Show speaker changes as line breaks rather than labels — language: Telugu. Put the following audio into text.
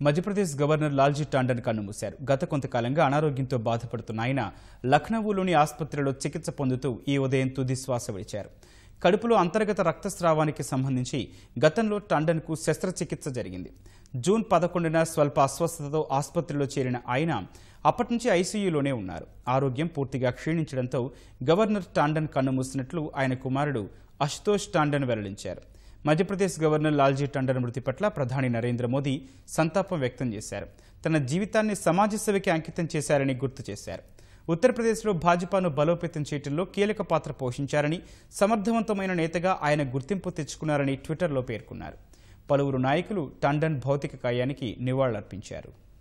మధ్యప్రదేశ్ గవర్నర్ లాల్జీ టాండన్ కన్నుమూశారు గత కొంతకాలంగా అనారోగ్యంతో బాధపడుతున్న ఆయన లఖ్నవూలోని ఆసుపత్రిలో చికిత్స పొందుతూ ఈ ఉదయం తుది శ్వాస విడిచారు కడుపులో అంతర్గత రక్తస్రావానికి సంబంధించి గతంలో టాండన్కు శస్త్రచికిత్స జరిగింది జూన్ పదకొండున స్వల్ప అస్వస్థతతో ఆసుపత్రిలో చేరిన ఆయన అప్పటి నుంచి ఐసీయూలోనే ఉన్నారు ఆరోగ్యం పూర్తిగా క్షీణించడంతో గవర్నర్ టాండన్ కన్నుమూసినట్లు ఆయన కుమారుడు అశుతోష్ టాండన్ వెల్లడించారు మధ్యప్రదేశ్ గవర్నర్ లాల్జీ టండన్ మృతి పట్ల ప్రధాని నరేంద్ర మోదీ సంతాపం వ్యక్తం చేశారు తన జీవితాన్ని సమాజ సేవకి అంకితం చేశారని గుర్తు చేశారు ఉత్తరప్రదేశ్లో భాజపాను బలోపేతం చేయడంలో కీలక పాత్ర పోషించారని సమర్థవంతమైన నేతగా ఆయన గుర్తింపు తెచ్చుకున్నారని ట్విట్టర్లో పేర్కొన్నారు పలువురు నాయకులు టండన్ భౌతిక కాయానికి నివాళులర్పించారు